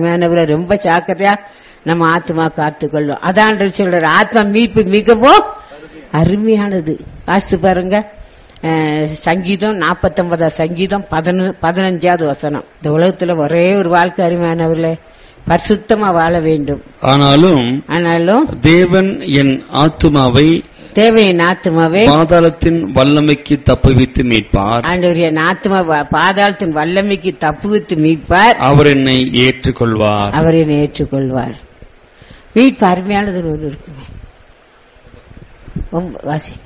அருமையானவரை ரொம்ப ஜாக்கிரதையா நம்ம ஆத்மா காத்துக்கொள்ளும் அதான் சொல்ற ஆத்மா மீட்பு மிகவும் அருமையானது வாசித்து பாருங்க அஹ், சங்கீதம் நாற்பத்தொன்பதாம் சங்கீதம் பதின- பதினஞ்சாவது வசனம் இந்த உலகத்துல ஒரே ஒரு வாழ்க்கை அருமையானவர்களே பரிசுத்தமா வாழ வேண்டும் ஆனாலும் ஆனாலும் தேவன் என் ஆத்துமாவை தேவையின் ஆத்மாவே பாதாளத்தின் வல்லமைக்கு தப்புவித்து மீட்பார் ஆண்டவருடைய ஆத்மா வ- பாதாளத்தின் வல்லமைக்கு தப்புவித்து மீட்பார் அவர் என்னை ஏற்றுக்கொள்வார் அவர் என்னை ஏற்றுக்கொள்வார் மீட்பு அருமையானது ஒரு இருக்குமே ரொம்ப வாசி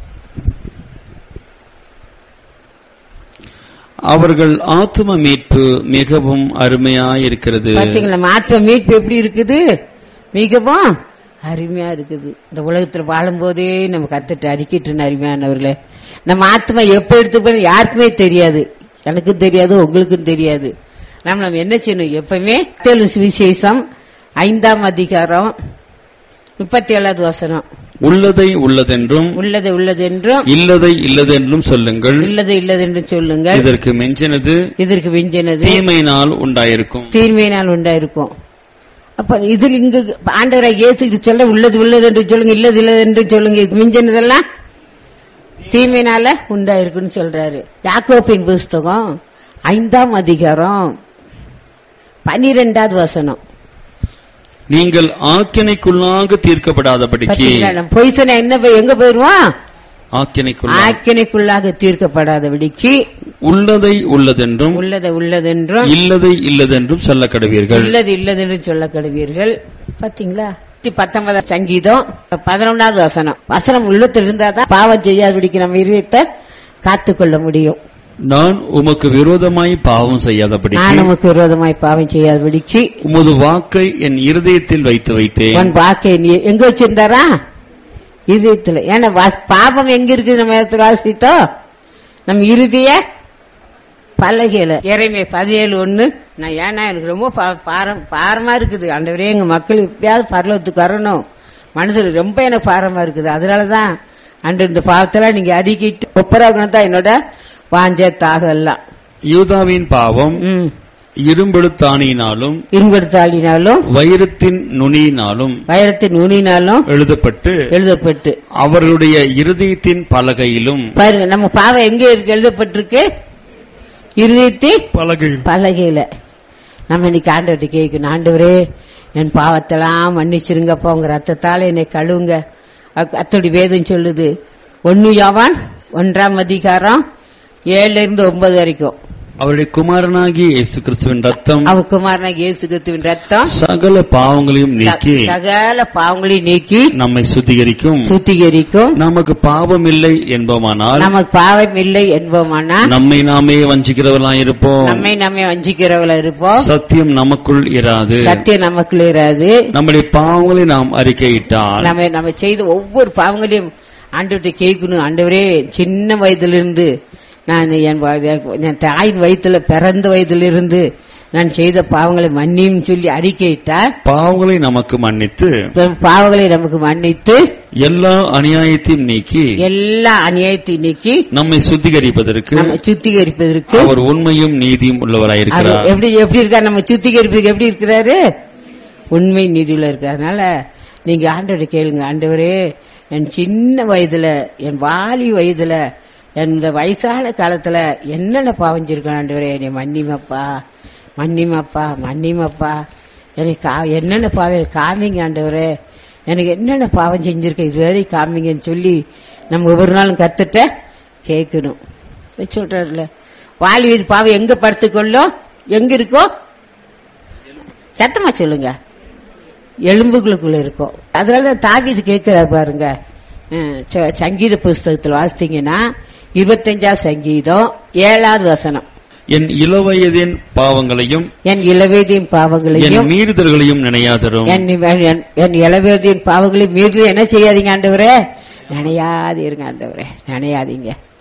அவர்கள் ஆத்தும மீட்பு மிகவும் அருமையாயிருக்கிறது பாத்தீங்களா நம்ம ஆத்ம மீட்பு எப்படி இருக்குது மிகவும் அருமையா இருக்குது இந்த உலகத்துல வாழும்போதே நம்ம கத்துட்டு அறிக்கிட்டு அருமையானவர்களே நம்ம ஆத்மா எப்ப எடுத்து யாருக்குமே தெரியாது எனக்கும் தெரியாது உங்களுக்கும் தெரியாது நம்ம நம்ம என்ன செய்யணும் எப்பவுமே தெலு சுவிசேஷம் ஐந்தாம் அதிகாரம் முப்பத்தி ஏழாவது வசனம் உள்ளதை உள்ளதென்றும் உள்ளது உள்ளது என்றும் இல்லதை இல்லதென்றும் சொல்லுங்கள் இல்லது இல்லது என்று சொல்லுங்கள் இதற்கு மெஞ்சினது இதற்கு விஞ்சினது தீமையினால் உண்டாயிருக்கும் தீர்மையினால் உண்டாயிருக்கும் அப்ப இதில் இங்கு ஆண்டவரை இயேசுக்கு சொல்ல உள்ளது உள்ளது என்று சொல்லுங்க இல்லது இல்லது என்று சொல்லுங்க இதுக்கு மிஞ்சினதெல்லாம் தீமையினால உண்டாயிருக்குன்னு சொல்றாரு யாக்கோப்பின் புஸ்தகம் ஐந்தாம் அதிகாரம் பனிரெண்டாவது வசனம் நீங்கள் ஆக்கினைக்குள்ளாக தீர்க்கப்படாதபடிக்கு பாத்தீங்களா, நம்ம பொய் சொன்னா என்ன போய் எங்க போயிருவோம் ஆக்கினைக்குள்ளாக ஆக்கினைக்குள்ளாக தீர்க்கப்படாதபடிக்கு உள்ளதை உள்ளதென்றும் உள்ளதை உள்ளதென்றும் இல்லதை இல்லதென்றும் சொல்ல கடவீர்கள் உள்ளது இல்லது என்று சொல்ல கடுவீர்கள் பாத்தீங்களா பத்தொன்பதாம் சங்கீதம் பதினொன்றாவது வசனம் வசனம் உள்ளத்தில் இருந்தாதான் பாவம் செய்யாதபடிக்கு நம்ம இதயத்தை காத்துக்கொள்ள முடியும் நான் உமக்கு விரோதமாய் பாவம் நான் செய்யாதபடிக்கு நமக்கு விரோதமாய் பாவம் செய்யாதபடிக்கு உமது வாக்கை என் இருதயத்தில் வைத்து வைத்தேன் உன் வாக்கை நீ எங்க வச்சிருந்தாரா இதயத்துல ஏன்னா வாஸ்- பாவம் எங்க இருக்குது நம்ம இடத்துல வாசித்தோம் நம்ம இறுதிய பலகையில இறைமை பதினேழு ஒண்ணு நான் ஏன்னா எனக்கு ரொம்ப பா- பாரம் பாரமா இருக்குது ஆண்டவரே எங்க மக்கள் எப்படியாவது பரலத்துக்கு வரணும் மனசுல ரொம்ப எனக்கு பாரமா இருக்குது அதனாலதான் அன்று இந்த பாவத்தெல்லாம் நீங்க அறிக்கிட்டு ஒப்பராகணும் தான் என்னோட வாஞ்ச தாக எல்லாம் யூதாவின் பாவம் ம் இரும்பெழுத்தாணியினாலும் இன்படுத்தாளினாலும் வைரத்தின் நுனியினாலும் வைரத்தின் நுனினாலும் எழுதப்பட்டு எழுதப்பட்டு அவர்களுடைய இருதயத்தின் பலகையிலும் பாருங்க நம்ம பாவம் எங்க இருக்கு எழுதப்பட்டிருக்கு இருதயத்தின் பலகையில் பலகையில நம்ம இன்னைக்கு ஆண்டவர்கிட்ட கேட்கணும் ஆண்டவரே என் பாவத்தெல்லாம் மன்னிச்சிருங்கப்பா உங்க ரத்தத்தால என்னை கழுவுங்க அ- அத்தோடி வேதம் சொல்லுது ஒன்னு யாவான் ஒன்றாம் அதிகாரம் ஏழுல இருந்து ஒன்பது வரைக்கும் அவருடைய குமாரனாகிய இயேசு கிறிஸ்துவின் ரத்தம் அவ குமாரனாக இயேசு கிறிஸ்துவின் ரத்தம் சகல பாவங்களையும் நீக்கி ச- சகல பாவங்களையும் நீக்கி நம்மை சுத்திகரிக்கும் சுத்திகரிக்கும் நமக்கு பாவம் இல்லை என்போமானால் நமக்கு பாவம் இல்லை என்போமானா நம்மை நாமே வஞ்சிக்கிறவர்களாயிருப்போம் நம்மை நம்மை வஞ்சிக்கிறவள இருப்போம் சத்தியம் நமக்குள் இராது சத்தியம் நமக்குள்ள இராது நம்முடைய பாவங்களை நாம் அறிக்கையிட்டால் நம்ம நம்ம செய்த ஒவ்வொரு பாவங்களையும் ஆண்டவர்கிட்ட கேட்கணும் ஆண்டவரே சின்ன வயதிலிருந்து நான் என் வ- என் தாயின் வயித்துல பிறந்த வயதிலிருந்து நான் செய்த பாவங்களை மன்னியும் சொல்லி அறிக்கையிட்டார் பாவங்களை நமக்கு மன்னித்து பாவங்களை நமக்கு மன்னித்து எல்லா அநியாயத்தையும் நீக்கி எல்லா அநியாயத்தையும் நீக்கி நம்மை சுத்திகரிப்பதற்கு நம்ம சுத்திகரிப்பதற்கு அவர் உண்மையும் நீதியும் அவர் உள்ளவராயிருக்கிறார் எப்படி எப்படி இருக்கார் நம்ம சுத்திகரிப்புக்கு எப்படி இருக்கிறாரு உண்மை நீதியில இருக்கிறதுனால நீங்க ஆண்டவரை கேளுங்க ஆண்டவரே என் சின்ன வயதுல என் வாலி வயதுல என் இந்த வயசான காலத்துல என்னென்ன பாவஞ்சிருக்கேன் ஆண்டவரே என்னை மன்னிமப்பா மன்னிமப்பா மன்னிமப்பா எனக்கு கா- என்னென்ன பாவம் காமிங்க ஆண்டவரே எனக்கு என்னென்ன பாவம் செஞ்சிருக்கேன் இதுவரை காமிங்கன்னு சொல்லி நம்ம ஒவ்வொரு நாளும் கத்துட்ட கேட்கணும் சொல்றாருல வாலி வயது பாவம் எங்க படுத்துக்கொள்ளும் எங்க இருக்கோ சத்தமா சொல்லுங்க எலும்புகளுக்குள்ள இருக்கும் அதனாலதான் தாவீது கேட்கிறார் பாருங்க அஹ் ச- சங்கீத புஸ்தகத்தில் வாசித்தீங்கன்னா இருபத்தஞ்சாவது சங்கீதம் ஏழாவது வசனம் என் இளவயதின் பாவங்களையும் என் இளவேதியின் என் பாவங்களையும் மீறுதல்களையும் நினையாதரும் என் என்- என் இளவேதியின் பாவங்களையும் மீது என்ன செய்யாதீங்க ஆண்டவரே நினையாதீருங்க ஆண்டவரே நினையாதீங்க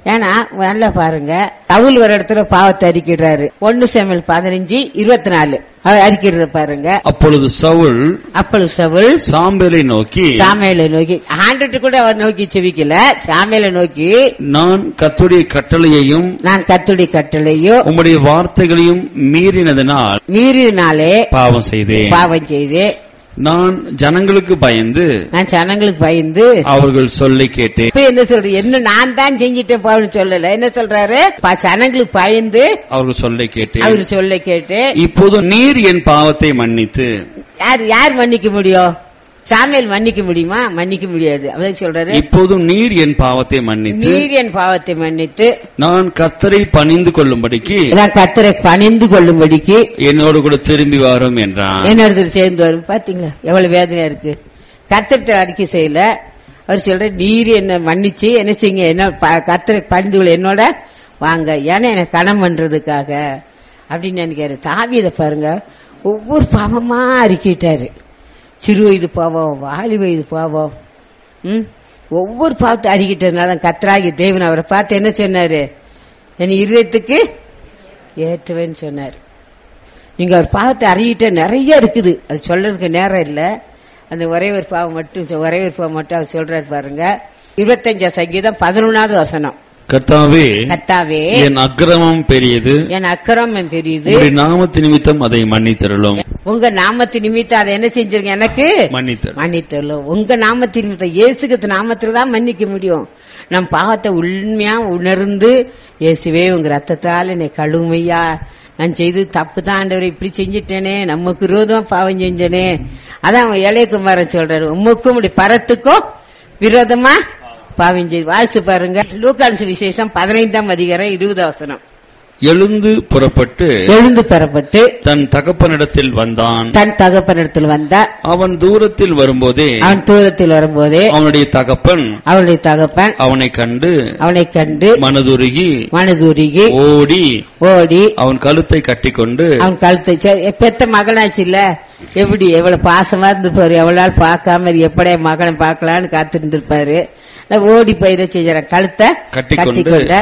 ஏன்னா நல்லா பாருங்க பவுல் ஒரு இடத்துல பாவத்தை அறிக்கிடுறாரு ஒன்னு சேமல் பதினஞ்சு இருபத்தி நாலு அவர் அறிக்கிடுற பாருங்க அப்பொழுது சவுல் அப்பொழுது சவுல் சாம்பேலை நோக்கி சாமையில நோக்கி ஆண்டுட்டு கூட அவர் நோக்கி செவிக்கல சாமையில நோக்கி நான் கத்துடைய கட்டளையையும் நான் கத்துடி கட்டளையோ உம்முடைய வார்த்தைகளையும் மீறினதினால் மீறினாலே பாவம் செய்தேன் பாவம் செய்து நான் ஜனங்களுக்கு பயந்து நான் ஜனங்களுக்கு பயந்து அவர்கள் சொல்லை கேட்டேன் இப்ப என்ன சொல்ற என்ன நான் தான் செஞ்சிட்டேன் பாவம் சொல்லல என்ன சொல்றாரு பா- ஜனங்களுக்கு பயந்து அவர்கள் சொல்லை கேட்டேன் அவரு சொல்ல கேட்டு இப்போது நீர் என் பாவத்தை மன்னித்து யார் யார் மன்னிக்க முடியும் சாமியல் மன்னிக்க முடியுமா மன்னிக்க முடியாது அவர் சொல்றாரு இப்போதும் நீர் என் பாவத்தை மன்னித்து நீர் என் பாவத்தை மன்னித்து நான் கர்த்தரை பணிந்து கொள்ளும்படிக்கு நான் கத்தரை பணிந்து கொள்ளும்படிக்கு என்னோடு கூட திரும்பி வரும் என்றான் என்னோட சேர்ந்து வரும் பாத்தீங்களா எவ்வளவு வேதனையா இருக்கு கத்திரத்தை அறிக்கை செய்யல அவர் சொல்ற நீர் என்ன மன்னிச்சு என்ன செய்யுங்க என்ன ப- கர்த்தரை பணிந்து கொள்ள என்னோட வாங்க ஏன்னா எனக்கு கணம் பண்றதுக்காக அப்படின்னு நினைக்கிறாரு தாவியதை பாருங்க ஒவ்வொரு பாவமா அறிக்கிட்டாரு சிறு வயது பாவம் வாலி வயது பாவம் ம்? ஒவ்வொரு பாவத்தை அறிக்கிட்டதுனால தான் கத்தராகி தேவன் அவரை பார்த்து என்ன சொன்னாரு என் இருதயத்துக்கு ஏற்றுவேன்னு சொன்னாரு நீங்க அவர் பாவத்தை அறியிட்ட நிறைய இருக்குது அது சொல்றதுக்கு நேரம் இல்ல அந்த ஒரே ஒரு பாவம் மட்டும் சொ- ஒரே ஒரு பாவம் மட்டும் அவர் சொல்றாரு பாருங்க இருபத்தஞ்சாம் சங்கீதம் பதினொன்னாவது வசனம் கர்த்தாவே கத்தாவே என் அக்கிரமம் பெரியது என் அக்கிரமம் பெரியது உம்முடைய நாமத்து நிமித்தம் அதை மன்னித்தருளும் உங்க நாமத்து நிமித்தம் அதை என்ன செஞ்சிருங்க எனக்கு மன்னித்தருளும் மன்னித்தரலும் உங்க நாமத்தின் நிமித்தம் இயேசுக்கு நாமத்துல தான் மன்னிக்க முடியும் நம் பாவத்தை உண்மையா உணர்ந்து இயேசுவே உங்க ரத்தத்தால என்னை கழுமையா நான் செய்து தப்பு தான் ஆண்டவரை இப்படி செஞ்சிட்டேனே நமக்கு விரோதமா பாவம் செஞ்சனே அதான் அவன் இளையகுமாரன் சொல்றாரு உமக்கும் இப்படி பரத்துக்கும் விரோதமா பாவம் செய்து வாசிச்சு பாருங்க லூக்கான்ஸ் விசேஷம் பதினைந்தாம் அதிகாரம் இருபது அவசரம் எழுந்து புறப்பட்டு எழுந்து பெறப்பட்டு தன் தகப்பனிடத்தில் வந்தான் தன் தகப்பனிடத்தில் வந்தா அவன் தூரத்தில் வரும்போதே அவன் தூரத்தில் வரும்போதே அவனுடைய தகப்பன் அவனுடைய தகப்பன் அவனை கண்டு அவனை கண்டு மனதுருகி மனதுருகி ஓடி ஓடி அவன் கழுத்தை கட்டிக்கொண்டு அவன் கழுத்தை சே- பெத்த மகனாச்சு இல்ல எப்படி எவ்வளவு பாசமா இருந்திருப்பாரு எவ்வளவு நாள் பார்க்காம எப்படியா மகனை பார்க்கலான்னு காத்திருந்திருப்பாரு நான் ஓடி போயிட செஞ்சான் கழுத்தை கட்டிக்கொண்டு கட்டிக்கொண்ட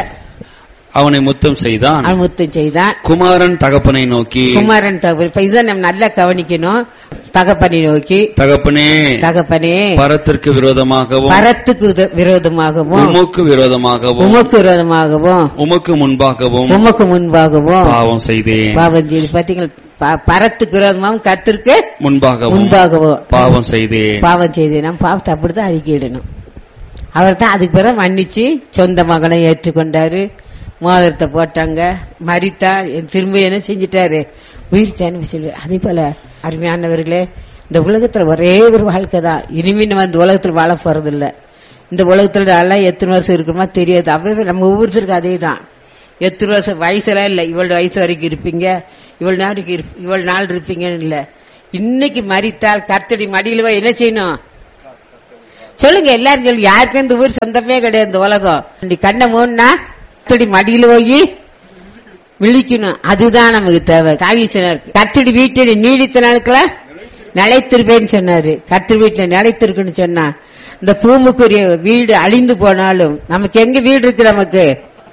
அவனை முத்தம் செய்தான் அவன் முத்தம் செய்தான் குமாரன் தகப்பனை நோக்கி குமாரன் தகவல் இப்ப இதை நம்ம நல்லா கவனிக்கணும் தகப்பனை நோக்கி தகப்பனே தகப்பனே பரத்திற்கு விரோதமாகவும் பரத்துக்கு உத- விரோதமாகவும் உமக்கு விரோதமாகவும் உமக்கு விரோதமாகவும் உமக்கு முன்பாகவும் உமக்கு முன்பாகவும் பாவம் செய்தேன் பாவம் செய்து பாத்தீங்களா ப- பரத்துக்கு விரோதமாகவும் கர்த்தருக்கு முன்பாகவும் முன்பாகவும் பாவம் செய்தேன் பாவம் செய்து நம்ம பாவத்தை அப்படித்தான் அறிக்கையிடணும் அவர் தான் அதுக்கு பிறகு மன்னிச்சு சொந்த மகனை ஏற்றுக்கொண்டாரு மோதிரத்தை போட்டாங்க மறித்தா திரும்ப என்ன செஞ்சிட்டாரு உயிர் தேனு சொல்லி அதே போல அருமையானவர்களே இந்த உலகத்துல ஒரே ஒரு வாழ்க்கை தான் இனிமே நம்ம இந்த உலகத்துல வாழ போறது இல்ல இந்த உலகத்துல நல்லா எத்தனை வருஷம் இருக்குமா தெரியாது அப்படியே நம்ம ஒவ்வொருத்தருக்கும் அதே தான் எத்தனை வருஷம் வயசுலாம் இல்ல இவ்வளவு வயசு வரைக்கும் இருப்பீங்க இவ்வளவு நாளைக்கு இருப்ப- இவ்வளவு நாள் இருப்பீங்கன்னு இல்ல இன்னைக்கு மறித்தால் கர்த்தடி மடியில போய் என்ன செய்யணும் சொல்லுங்க எல்லாரும் சொல்லுங்க யாருக்கும் இந்த ஊர் சொந்தமே கிடையாது இந்த உலகம் இப்படி கண்ணை மூணுனா கர்த்தடி மடியில போய் விழிக்கணும் அதுதான் நமக்கு தேவை காவிசனர் கர்த்தடி வீட்டில் நீடித்த நாட்கள நிலைத்திருப்பேன்னு சொன்னாரு கர்த்தர் வீட்டுல நிலைத்திருக்குன்னு சொன்னா இந்த பூமுக்குரிய வீடு அழிந்து போனாலும் நமக்கு எங்க வீடு இருக்கு நமக்கு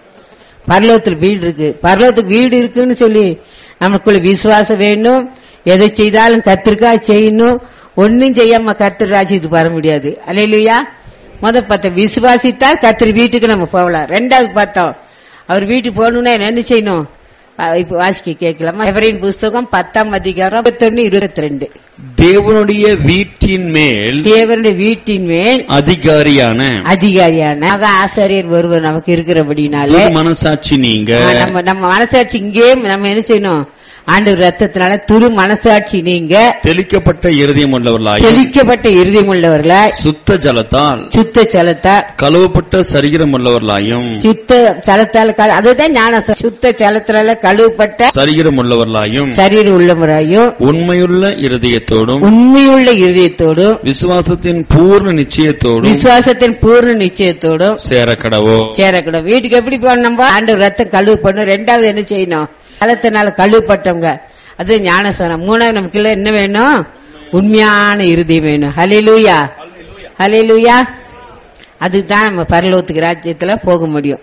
பரலோகத்துல வீடு இருக்கு பரலோகத்துக்கு வீடு இருக்குன்னு சொல்லி நமக்குள்ள விசுவாசம் வேணும் எதை செய்தாலும் கத்திரிக்கா செய்யணும் ஒன்னும் செய்யாம கர்த்தர் ராஜ்யத்துக்கு வர முடியாது அல்லையா முத பார்த்தோம் விசுவாசித்தால் கர்த்தர் வீட்டுக்கு நம்ம போகலாம் ரெண்டாவது பார்த்தோம் அவர் வீட்டுக்கு போகணும்னா என்ன செய்யணும் அஹ் இப்ப வாசிக்க கேட்கலாமா எவரின் புஸ்தகம் பத்தாம் அதிகாரம் இருபத்தொன்னு இருபத்தி ரெண்டு தேவனுடைய வீட்டின் மேல் தேவனுடைய வீட்டின் மேல் அதிகாரியான அதிகாரியான மகா ஆசாரியர் ஒருவர் நமக்கு இருக்கிறபடினாலே ஒரு மனசாட்சி நீங்க ஆ, நம்ம நம்ம மனசாட்சி இங்கேயே நம்ம என்ன செய்யணும் ஆண்டு ரத்தத்தினால துரு மனசாட்சி நீங்க தெளிக்கப்பட்ட இருதயம் உள்ளவர்களாயும் தெளிக்கப்பட்ட இருதயம் உள்ளவர்களா சுத்த ஜலத்தால் சுத்த சலத்தா கழுவப்பட்ட சரீரம் உள்ளவர்களாயும் சுத்த சலத்தால கழு- அதுதான் ஞான சுத்த சலத்தினால கழுவப்பட்ட சரீரம் உள்ளவர்களாயும் சரீரம் உள்ளவராயும் உண்மையுள்ள இருதயத்தோடும் உண்மையுள்ள இருதயத்தோடும் விசுவாசத்தின் பூர்ண நிச்சயத்தோடும் விசுவாசத்தின் பூர்ண நிச்சயத்தோடும் சேரக்கடவோ சேரக்கூடாது வீட்டுக்கு எப்படி போகணும் நம்ம ஆண்டு ரத்தம் கழுவு பண்ணணும் ரெண்டாவது என்ன செய்யணும் கலத்தினால கழுவுப்பட்டவங்க அது ஞானசனம் மூணாவது நமக்கு எல்லாம் என்ன வேணும் உண்மையான இருதயம் வேணும் ஹலிலூயா ஹலிலூயா அதுதான் நம்ம பரலோகத்துக்கு ராஜ்யத்துல போக முடியும்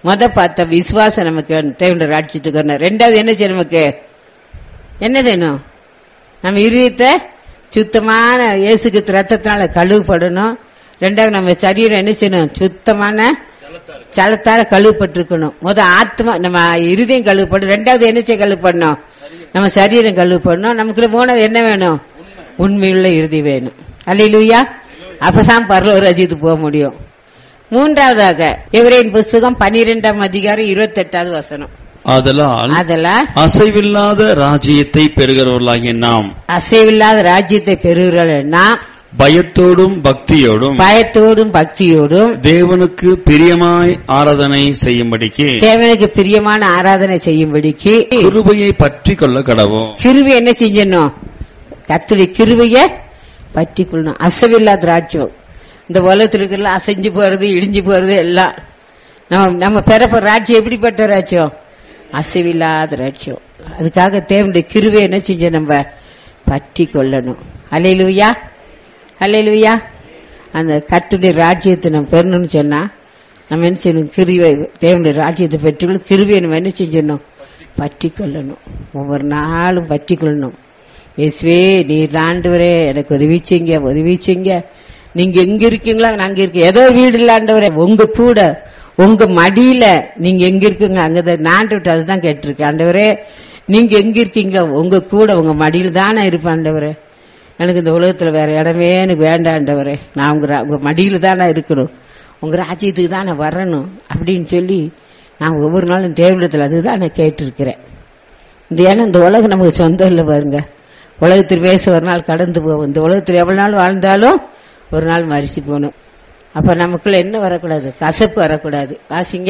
முத பார்த்த விசுவாசம் நமக்கு வேணும் தேவனுடைய ராட்சியத்துக்கு வரணும் ரெண்டாவது என்ன செய்யணும் நமக்கு என்ன செய்யணும் நம்ம இருதயத்தை சுத்தமான இயேசுக்கு ரத்தத்தினால கழுவுப்படணும் ரெண்டாவது நம்ம சரீரம் என்ன செய்யணும் சுத்தமான சலத்தால கழுவுப்பட்டிருக்கணும் முத ஆத்மா நம்ம இருதயம் கழுவுப்படும் ரெண்டாவது என்ன செய்ய கழுவுப்படணும் நம்ம சரீரம் கழுவுப்படணும் நமக்குள்ள மூணாவது என்ன வேணும் உண்மையுள்ள இறுதி வேணும் அல்லையா அப்பதான் பரலோக ரஜித்து போக முடியும் மூன்றாவதாக எவரின் புஸ்தகம் பனிரெண்டாம் அதிகாரம் இருபத்தி எட்டாவது வசனம் ஆதலால் அதெல்லாம் அசைவில்லாத ராஜ்யத்தை பெறுகிறவர்களாகிய நாம் அசைவில்லாத ராஜ்யத்தை பெறுகிறோம்னா பயத்தோடும் பக்தியோடும் பயத்தோடும் பக்தியோடும் தேவனுக்கு பிரியமாய் ஆராதனை செய்யும்படிக்கு தேவனுக்கு பிரியமான ஆராதனை செய்யும்படிக்கு கிருபையை பற்றி கொள்ள கடவோம் கிருவி என்ன செஞ்சணும் கத்துடைய கிருவைய பற்றி கொள்ளணும் அசைவில்லாத திராட்சம் இந்த உலகத்தில் இருக்கிற அசைஞ்சு போறது இடிஞ்சு போறது எல்லாம் நம்ம நம்ம பெறப்போற ராட்சியம் எப்படிப்பட்ட ராட்சியம் அசைவில்லாத ராட்சியம் அதுக்காக தேவனுடைய கிருவை என்ன செஞ்ச நம்ம பற்றி கொள்ளணும் அலையிலுயா அலையிலுயா அந்த கத்துடைய ராஜ்யத்தை நம்ம பெறணும்னு சொன்னா நம்ம என்ன செய்யணும் கிருவை தேவனுடைய ராஜ்யத்தை பெற்றுக்கொள்ள கிருவியை நம்ம என்ன செஞ்சிடணும் பற்றி கொள்ளணும் ஒவ்வொரு நாளும் பற்றி கொள்ளணும் இயேசுவே நீர் ஆண்டவரே எனக்கு உதவி செய்ங்க உதவி செய்ங்க நீங்க எங்க இருக்கீங்களா நாங்க இருக்கோம் ஏதோ ஒரு வீடு இல்லாண்டவரே உங்க கூட உங்க மடியில நீங்க எங்க இருக்கீங்க அங்கதான் நான் விட்டு அதுதான் கேட்டிருக்கேன் ஆண்டவரே நீங்க எங்க இருக்கீங்களோ உங்க கூட உங்க மடியில தான் நான் இருப்பேன் ஆண்டவரே எனக்கு இந்த உலகத்துல வேற இடமே எனக்கு வேண்டாண்டவரே நான் உங்க ரா- உங்க மடியில தான் நான் இருக்கணும் உங்க ராஜ்யத்துக்கு தான் நான் வரணும் அப்படின்னு சொல்லி நான் ஒவ்வொரு நாளும் தேவலத்தில் அதுதான் நான் கேட்டிருக்கிறேன் இந்த ஏன்னா இந்த உலகம் நமக்கு சொந்தம் இல்லை பாருங்க உலகத்தில் பேச ஒரு நாள் கடந்து போகும் இந்த உலகத்தில் எவ்வளவு நாள் வாழ்ந்தாலும் ஒரு நாள் மறிச்சு போகணும் அப்ப நமக்குள்ள என்ன வரக்கூடாது கசப்பு வரக்கூடாது வாசிங்க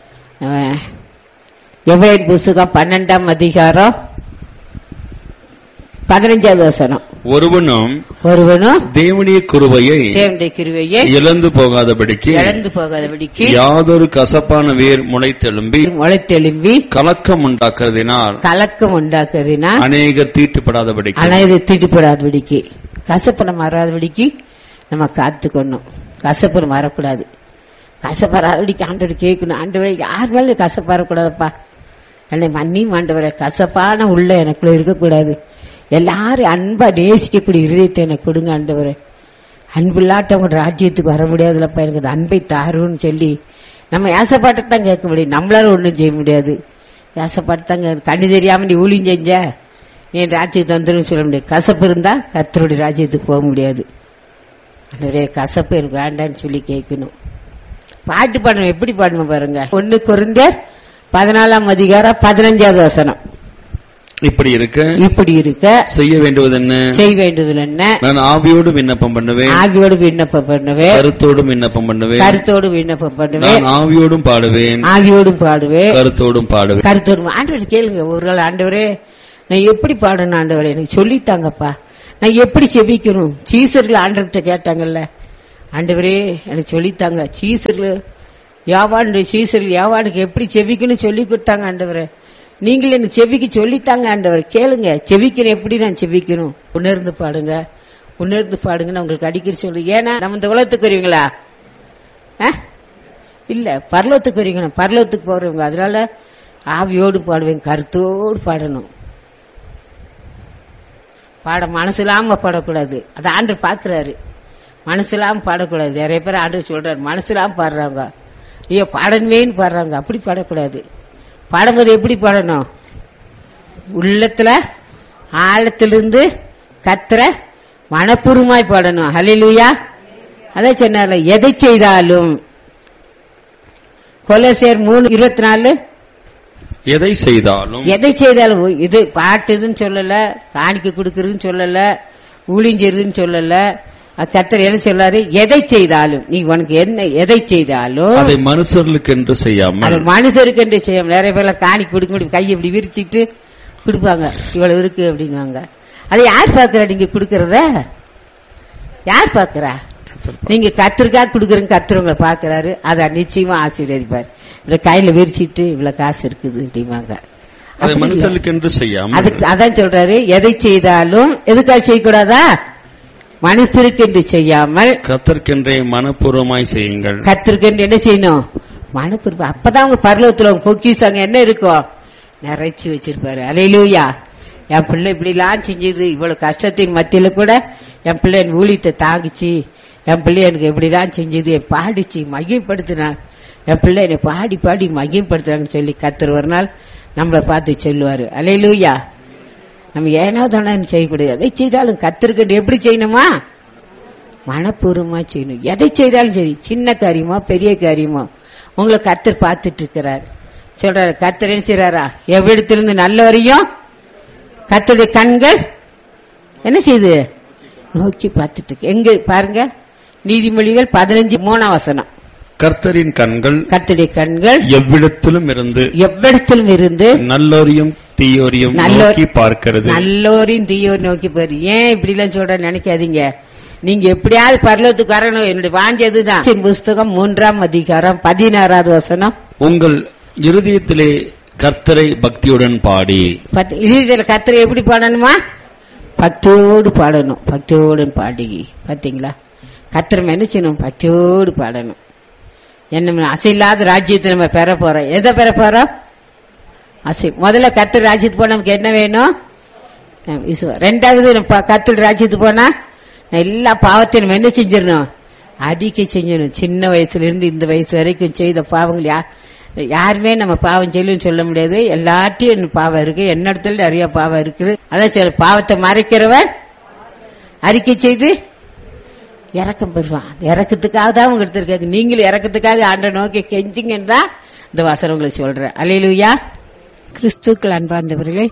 எவ்வளவு புஸ்தகம் பன்னெண்டாம் அதிகாரம் பதினஞ்சாவது வசனம் ஒருவனும் ஒருவனும் தேவனுடைய கிருபையை தேவனுடைய கிருவையை இழந்து போகாதபடிக்கு இழந்து போகாதபடிக்கு யாதொரு கசப்பான வேர் முளைத்தெழும்பி முளைத்தெழும்பி கலக்கம் உண்டாக்குறதினால் கலக்கம் உண்டாக்குறதுனா அநேக தீட்டுப்படாதபடிக்கு ஆனா இது திட்டுப்படாதபடிக்கு கசப்பனை மாறாதபடிக்கு நம்ம காத்துக்கணும் கசப்பனை மாறக்கூடாது கசப்பறாதபடிக்கு ஆண்டவர் கேட்கணும் ஆண்டவரை யார் மேல கசப்பு வரக்கூடாதுப்பா என்னை மன்னியும் ஆண்டவரை கசப்பான உள்ள எனக்குள்ள இருக்கக்கூடாது எல்லாரும் அன்பா நேசிக்கக்கூடிய இருதயத்தை எனக்கு கொடுங்க ஆண்டவரை அன்பில்லாட்டவங்க ராஜ்யத்துக்கு வர முடியாதுலப்பா எனக்கு அந்த அன்பை தாருன்னு சொல்லி நம்ம ஏசப்பாட்டத்தான் கேட்க முடியும் நம்மளால ஒன்றும் செய்ய முடியாது ஏசப்பாட்டத்தாங்க கண்ணு தெரியாம நீ ஊழியம் செஞ்ச நீ என் ராஜ்யத்தை வந்துடும் சொல்ல முடியாது கசப்பு இருந்தா கர்த்தருடைய ராஜ்யத்துக்கு போக முடியாது அன்றே கசப்பு எனக்கு வேண்டான்னு சொல்லி கேட்கணும் பாட்டு பாடணும் எப்படி பாடணும் பாருங்க ஒன்னு குறைந்த பதினாலாம் அதிகாரம் பதினஞ்சாவது வசனம் இப்படி இருக்க இப்படி இருக்க செய்ய வேண்டுவது என்ன செய்ய வேண்டியது என்ன நான் ஆவியோடு விண்ணப்பம் பண்ணுவேன் ஆவியோடு விண்ணப்பம் பண்ணுவேன் கருத்தோடும் விண்ணப்பம் பண்ணுவேன் கருத்தோடு விண்ணப்பம் பண்ணுவேன் நான் ஆவியோடும் பாடுவேன் ஆவியோடும் பாடுவேன் கருத்தோடும் பாடுவேன் கருத்தோடும் ஆண்டவர் கேளுங்க ஒரு நாள் ஆண்டவரே நான் எப்படி பாடணும் ஆண்டவரே எனக்கு சொல்லித்தாங்கப்பா நான் எப்படி செபிக்கணும் சீசர்கள் ஆண்டவர்கிட்ட கேட்டாங்கல்ல ஆண்டவரே எனக்கு சொல்லித்தாங்க சீசர்கள் யாவான் சீசர்கள் யாவானுக்கு எப்படி செபிக்கணும் சொல்லி கொடுத்தாங்க ஆண்டவரே நீங்கள் என்ன செபிக்க சொல்லித்தாங்க ஆண்டவர் கேளுங்க செபிக்கணும் எப்படி நான் செபிக்கணும் உணர்ந்து பாடுங்க உணர்ந்து பாடுங்கன்னு உங்களுக்கு அடிக்கடி சொல்லு ஏன்னா நம்ம இந்த உலகத்துக்கு வருவீங்களா ஆ? இல்ல பரலோகத்துக்கு வரீங்க பரலோகத்துக்கு போறவங்க அதனால ஆவியோடு பாடுவேன் கருத்தோடு பாடணும் பாட மனசில்லாம பாடக்கூடாது அதை ஆண்டு பாக்குறாரு மனசில்லாம பாடக்கூடாது நிறைய பேர் ஆண்டு சொல்றாரு மனசில்லாம பாடுறாங்க ஐயோ பாடணுமேன்னு பாடுறாங்க அப்படி பாடக்கூடாது பாடும்போது எப்படி பாடணும் உள்ளத்துல ஆழத்திலிருந்து கத்துற மனப்பூர்வமாய் பாடணும் ஹலிலுயா அதான் சொன்னார்ல எதை செய்தாலும் கொலசேர் மூணு இருபத்தி நாலு எதை செய்தாலும் எதை செய்தாலும் இது பாட்டுதுன்னு சொல்லல காணிக்க கொடுக்கறதுன்னு சொல்லல ஊழிஞ்செருதுன்னு சொல்லல கத்தர் என்ன சொல்லாரு எதை செய்தாலும் நீ உனக்கு என்ன எதை செய்தாலும் அதை மனுஷர்களுக்கு என்று அது செய்யாமல் மனுஷருக்கு என்று செய்ய நிறைய பேர்ல காணி கொடுக்க முடியும் கையை இப்படி விரிச்சிட்டு கொடுப்பாங்க இவ்வளவு இருக்கு அப்படின்னுவாங்க அதை யார் பாக்குறா நீங்க கொடுக்கறத யார் பாக்குறா நீங்க கத்திரிக்காய் கொடுக்குறீங்க கத்துறவங்களை பாக்குறாரு அதை நிச்சயமா ஆசீர்வதிப்பார் இந்த கையில விரிச்சிட்டு இவ்வளவு காசு இருக்குது அப்படிம்பாங்க அதை மனுஷர்களுக்கு என்று செய்யாமல் அதுக்கு அதான் சொல்றாரு எதை செய்தாலும் எதுக்காக செய்யக்கூடாதா மனுஷருக்கு என்று செய்யாமல் கத்தற்கென்றே மனப்பூர்வமாய் செய்யுங்கள் கத்திருக்கேன் என்ன செய்யணும் மனப்பொறுப்பு அப்பதான் அவங்க பரலோகத்துல அவங்க பொக்கிசாங்க என்ன இருக்கும் நிறைச்சு வச்சிருப்பாரு அலையிலூயா என் பிள்ளை இப்படிலாம் செஞ்சது இவ்வளவு கஷ்டத்தின் மத்தியில கூட என் பிள்ளை என் ஊழியத்தை தாங்கிச்சு என் பிள்ளை எனக்கு இப்படிலாம் செஞ்சது என் பாடிச்சு மகிழ்படுத்தினாங்க என் பிள்ளை என்னை பாடி பாடி மகிழ்படுத்துறாங்கன்னு சொல்லி கத்துரு ஒரு நாள் நம்மளை பார்த்து சொல்லுவாரு அலையிலூயா நம்ம ஏனோ தானே செய்யக்கூடாது எதை செய்தாலும் கத்திருக்கின்ற எப்படி செய்யணுமா மனப்பூர்வமா செய்யணும் எதை செய்தாலும் சரி சின்ன காரியமோ பெரிய காரியமோ உங்களை கத்தர் பார்த்துட்டு இருக்கிறார் சொல்றாரு கத்தர் என்ன செய்றாரா எவ்விடத்திலிருந்து நல்லவரையும் கத்தருடைய கண்கள் என்ன செய்யுது நோக்கி பார்த்துட்டு இருக்கு எங்க பாருங்க நீதிமொழிகள் பதினஞ்சு மூணாம் வசனம் கர்த்தரின் கண்கள் கத்தருடைய கண்கள் எவ்விடத்திலும் இருந்து எவ்விடத்திலும் இருந்து நல்லோரையும் தீயோரையும் நல்லோர்- நோக்கி பார்க்கிறது நல்லோரையும் தீயோர் நோக்கி போயிரு ஏன் இப்படி எல்லாம் சொல்ற நினைக்காதீங்க நீங்க எப்படியாவது பரலோகத்துக்கு வரணும் என்னுடைய வாஞ்சதுதான் புஸ்தகம் மூன்றாம் அதிகாரம் பதினாறாவது வசனம் உங்கள் இருதயத்திலே கர்த்தரை பக்தியுடன் பாடி பத்து- இதுல கத்திர எப்படி பாடணுமா பக்தியோடு பாடணும் பக்தியோடு பாடி பாத்தீங்களா கத்திரம் என்ன செய்யணும் பக்தியோடு பாடணும் என்ன அசையில்லாத ராஜ்யத்தை நம்ம பெற போறோம் எதை பெற போறோம் அசை முதல்ல கத்தர் ராஜ்யத்துக்கு போனா நமக்கு என்ன வேணும் அஹ் விசுவா- ரெண்டாவது நம்ம கத்தர் ராஜ்யத்துக்கு போனா எல்லா பாவத்தையும் நம்ம என்ன செஞ்சிடணும் அடிக்க செஞ்சிடணும் சின்ன வயசுல இருந்து இந்த வயசு வரைக்கும் செய்த பாவங்கள் யா யாருமே நம்ம பாவம் செய்யலன்னு சொல்ல முடியாது எல்லாத்தையும் எனக்கு பாவம் இருக்கு என்னிடத்துல நிறைய பாவம் இருக்குது அதான் சொல்ல பாவத்தை மறைக்கிறவன் அறிக்கை செய்து இறக்கம் பெறுவான் அந்த இறக்கத்துக்காக தான் அவங்க எடுத்திருக்காங்க நீங்களும் இறக்கத்துக்காக ஆண்ட நோக்கி கெஞ்சிங்கன்னு தான் இந்த வசனம் உங்களுக்கு சொல்றேன் அலையிலுயா கிறிஸ்துக்கள் அன்பார்ந்தவர்களே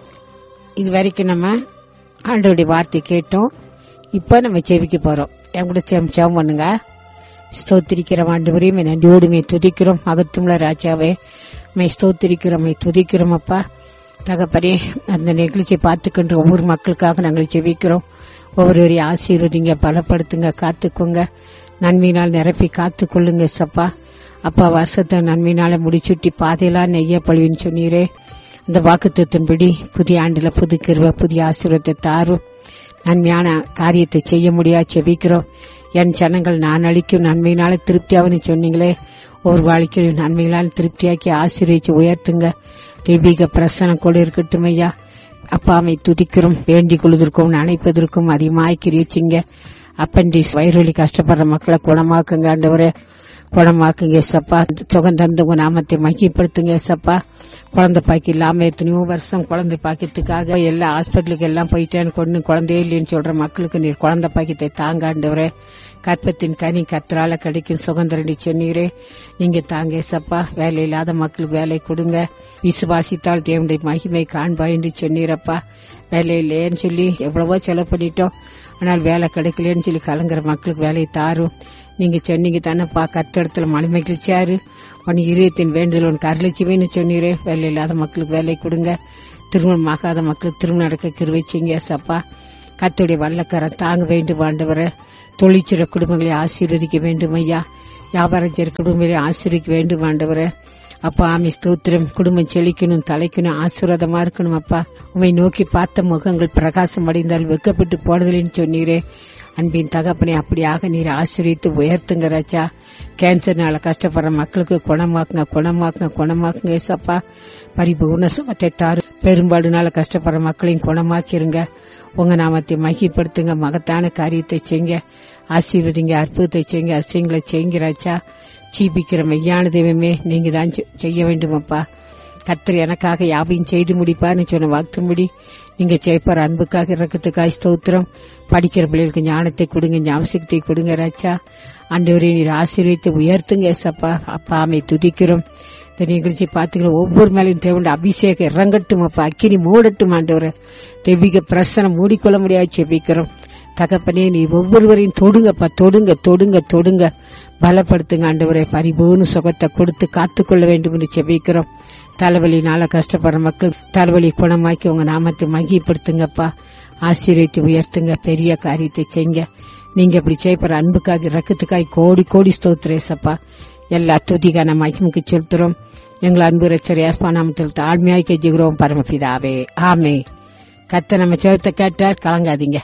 இது வரைக்கும் நம்ம ஆண்டவருடைய வார்த்தை கேட்டோம் இப்ப நம்ம செவிக்க போறோம் என் கூட சேம் சேம் பண்ணுங்க ஸ்தோத்திரிக்கிறோம் ஆண்டவரையும் நன்றியோடுமே துதிக்கிறோம் அகத்துமுள்ள ராஜாவே மை ஸ்தோத்திரிக்கிறோம் மை துதிக்கிறோம் அப்பா தகப்பனே அந்த நிகழ்ச்சியை பார்த்துக்கின்ற ஒவ்வொரு மக்களுக்காக நாங்கள் ஜெபிக்கிறோம் ஒவ்வொருவரையும் ஆசீர்வதிங்க பலப்படுத்துங்க காத்துக்கோங்க நன்மையினால் நிரப்பி காத்துக்கொள்ளுங்க சப்பா அப்பா வருஷத்தை நன்மையினால முடிச்சுட்டி பாதையெல்லாம் நெய்ய பழுவின்னு சொன்னீரே இந்த வாக்குத்தத்தின்படி புதிய ஆண்டுல புது கிருப புதிய ஆசீர்வாதத்தை தாரும் நன்மையான காரியத்தை செய்ய முடியா செபிக்கிறோம் என் ஜனங்கள் நான் அளிக்கும் நன்மையினால திருப்தியாவன்னு சொன்னீங்களே ஒரு வாழ்க்கையில் நன்மைகளால் திருப்தியாக்கி ஆசீர்வதிச்சு உயர்த்துங்க தெய்வீக பிரசனம் கூட இருக்கட்டும் ஐயா அப்பாமை துதிக்கிறோம் வேண்டிக் கொள்வதற்கும் நினைப்பதற்கும் அதிகமாய் கிரிச்சிங்க அப்பண்டிஸ் வயிறுவலி கஷ்டப்படுற மக்களை குணமாக்குங்க ஆண்டவரே குணமாக்குங்க சப்பா சுகம் தந்துங்க நாமத்தை மகிப்படுத்துங்க சப்பா குழந்தை பாக்கி இல்லாம எத்தனையோ வருஷம் குழந்தை பாக்கியத்துக்காக எல்லா ஹாஸ்பிட்டலுக்கு எல்லாம் போயிட்டேன்னு கொண்டு குழந்தையே இல்லைன்னு சொல்ற மக்களுக்கு நீர் குழந்தை பாக்கியத்தை தாங்க ஆண்டவரே கற்பத்தின் கனி கத்தரால கிடைக்கும் சுகந்தரண்டி சொன்னீரே நீங்க தாங்க சப்பா வேலை இல்லாத மக்களுக்கு வேலை கொடுங்க விசுவாசித்தால் தேவனுடைய மகிமை காண்பா என்று சொன்னீரப்பா வேலை இல்லையேன்னு சொல்லி எவ்வளவோ செலவு பண்ணிட்டோம் ஆனால் வேலை கிடைக்கலன்னு சொல்லி கலங்குற மக்களுக்கு வேலையை தாரும் நீங்க சொன்னீங்க தானேப்பா கத்திடத்துல மலை மகிழ்ச்சியாரு உன் இதயத்தின் வேண்டுதல் உனக்கு அருளிச்சுவேன்னு சொன்னீரே வேலை இல்லாத மக்களுக்கு வேலை கொடுங்க திருமணம் ஆகாத மக்களுக்கு திருமணம் நடக்க கிருவிச்சிங்க சப்பா கத்துடைய வல்லக்கரம் தாங்க வேண்டும் ஆண்டவரை தொழிற்சிற குடும்பங்களை ஆசீர்வதிக்க வேண்டும் ஐயா வியாபாரம் செய்கிற குடும்பங்களை ஆசீர்வதிக்க வேண்டும் ஆண்டவரை அப்பா ஆமி ஸ்தோத்திரம் குடும்பம் செழிக்கணும் தலைக்கணும் ஆசீர்வாதமா இருக்கணும் அப்பா உண்மை நோக்கி பார்த்த முகங்கள் பிரகாசம் அடைந்தால் வெக்கப்பட்டு போனதில்லைன்னு சொன்னீரே அன்பின் தகப்பனை அப்படியாக நீர் ஆசிரியத்து உயர்த்துங்க ராஜா கேன்சர்னால கஷ்டப்படுற மக்களுக்கு குணமாக்குங்க குணமாக்குங்க குணமாக்குங்க ஏசப்பா பரிபூர்ண சுகத்தை தாரு பெரும்பாடுனால கஷ்டப்படுற மக்களையும் குணமாக்கிருங்க உங்க நாமத்தை மகிப்படுத்துங்க மகத்தான காரியத்தை செய்ங்க ஆசீர்வதிங்க அற்புதத்தை செய்யுங்க அசியங்களை செய்யுங்க ராஜா ஜீபிக்கிற மெய்யான தெய்வமே நீங்க தான் செ- செய்ய வேண்டுமப்பா கர்த்தர் எனக்காக யாவையும் செய்து முடிப்பான்னு சொன்ன வாக்கும்படி நீங்க ஜெயிப்பார் அன்புக்காக இறக்கத்துக்காக ஸ்தோத்திரம் படிக்கிற பிள்ளைகளுக்கு ஞானத்தை கொடுங்க ஞாபகத்தை கொடுங்க ராஜா ஆண்டவரே நீர் ஆசீர்வதித்து உயர்த்துங்க ஏசப்பா அப்பா ஆமை துதிக்கிறோம் இந்த நிகழ்ச்சி பார்த்துக்கிற ஒவ்வொரு மேலையும் தேவண்ட அபிஷேகம் இறங்கட்டும் அப்பா அக்கினி மூடட்டும் ஆண்டவரை தெய்வீக பிரசனம் மூடிக்கொள்ள முடியாது செபிக்கிறோம் தகப்பனே நீ ஒவ்வொருவரையும் தொடுங்கப்பா தொடுங்க தொடுங்க தொடுங்க பலப்படுத்துங்க ஆண்டவரை பரிபூர்ண சுகத்தை கொடுத்து காத்துக்கொள்ள வேண்டும் என்று செபிக்கிறோம் தலைவலினால கஷ்டப்படுற மக்கள் தலைவலி குணமாக்கி உங்க நாமத்தை மகிப்படுத்துங்கப்பா ஆசீர்வதித்து உயர்த்துங்க பெரிய காரியத்தை செய்ங்க நீங்க இப்படி செய்யப்படுற அன்புக்காக ரக்கத்துக்காக கோடி கோடி ஸ்தோத்திரேசப்பா எல்லா துதிக்கான மகிமுக்கு செலுத்துறோம் எங்கள் அன்பு ரச்சர் யாஸ்பா நாமத்தில் தாழ்மையாய் கெஞ்சுகிறோம் பரமபிதாவே ஆமே கத்த நம்ம செவத்தை கேட்டார் கலங்காதீங்க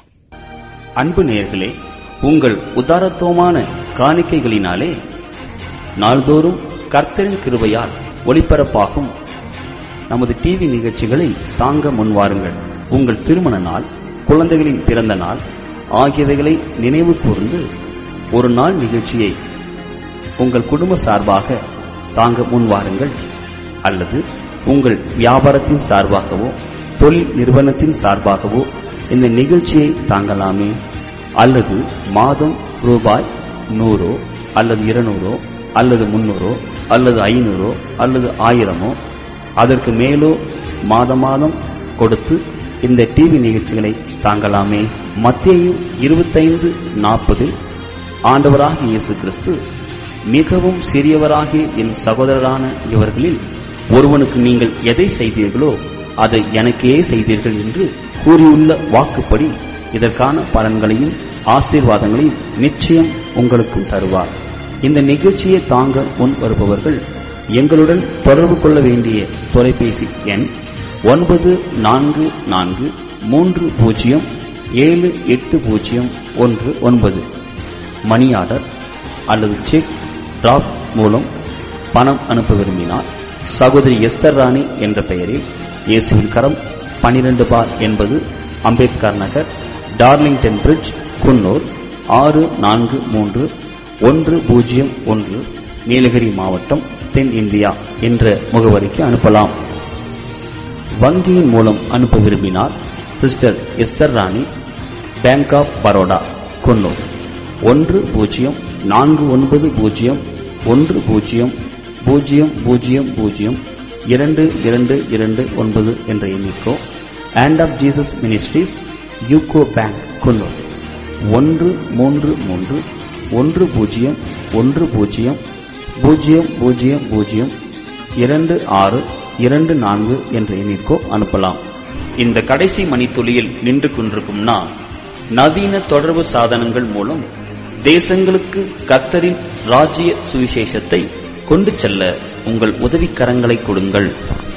அன்பு நேயர்களே உங்கள் உதாரத்துவமான காணிக்கைகளினாலே நாள்தோறும் கர்த்தரின் கிருபையால் ஒளிபரப்பாகும் நமது டிவி நிகழ்ச்சிகளை தாங்க முன்வாருங்கள் உங்கள் திருமண நாள் குழந்தைகளின் பிறந்த நாள் ஆகியவைகளை நினைவு கூர்ந்து ஒரு நாள் நிகழ்ச்சியை உங்கள் குடும்ப சார்பாக தாங்க முன்வாருங்கள் அல்லது உங்கள் வியாபாரத்தின் சார்பாகவோ தொழில் நிறுவனத்தின் சார்பாகவோ இந்த நிகழ்ச்சியை தாங்கலாமே அல்லது மாதம் ரூபாய் நூறோ அல்லது இருநூறோ அல்லது முன்னூறோ அல்லது ஐநூறோ அல்லது ஆயிரமோ அதற்கு மேலோ மாத மாதம் கொடுத்து இந்த டிவி நிகழ்ச்சிகளை தாங்கலாமே மத்தேயு இருபத்தைந்து நாற்பதில் ஆண்டவராகிய இயேசு கிறிஸ்து மிகவும் சிறியவராகிய என் சகோதரரான இவர்களில் ஒருவனுக்கு நீங்கள் எதை செய்தீர்களோ அதை எனக்கே செய்தீர்கள் என்று கூறியுள்ள வாக்குப்படி இதற்கான பலன்களையும் ஆசீர்வாதங்களையும் நிச்சயம் உங்களுக்கும் தருவார் இந்த நிகழ்ச்சியை தாங்க முன் வருபவர்கள் எங்களுடன் தொடர்பு கொள்ள வேண்டிய தொலைபேசி எண் ஒன்பது நான்கு நான்கு மூன்று பூஜ்ஜியம் ஏழு எட்டு பூஜ்ஜியம் ஒன்று ஒன்பது மணி ஆர்டர் அல்லது செக் டிராப் மூலம் பணம் அனுப்ப விரும்பினால் சகோதரி எஸ்தர் ராணி என்ற பெயரில் இயேசுவின் கரம் பனிரெண்டு பார் என்பது அம்பேத்கர் நகர் டார்லிங்டன் பிரிட்ஜ் குன்னூர் ஆறு நான்கு மூன்று ஒன்று பூஜ்ஜியம் ஒன்று நீலகிரி மாவட்டம் தென் இந்தியா என்ற முகவரிக்கு அனுப்பலாம் வங்கியின் மூலம் அனுப்ப விரும்பினால் sister Esther Rani bank of Baroda Coonoor ஒன்று பூஜ்ஜியம் நான்கு ஒன்பது பூஜ்ஜியம் ஒன்று பூஜ்ஜியம் பூஜ்ஜியம் பூஜ்ஜியம் பூஜ்ஜியம் இரண்டு இரண்டு இரண்டு ஒன்பது என்ற எண்ணிக்கோ hand of Jesus ministries UCO bank Coonoor ஒன்று மூன்று மூன்று ஒன்று பூஜ்ஜியம் ஒன்று பூஜ்ஜியம் பூஜ்ஜியம் பூஜ்ஜியம் பூஜ்ஜியம் இரண்டு ஆறு இரண்டு நான்கு என்ற எண்ணிற்கோ அனுப்பலாம் இந்த கடைசி மணித்துளியில் நின்று கொண்டிருக்கும் நான் நவீன தொடர்பு சாதனங்கள் மூலம் தேசங்களுக்கு கத்தரின் ராஜ்ய சுவிசேஷத்தை கொண்டு செல்ல உங்கள் உதவிக்கரங்களை கொடுங்கள்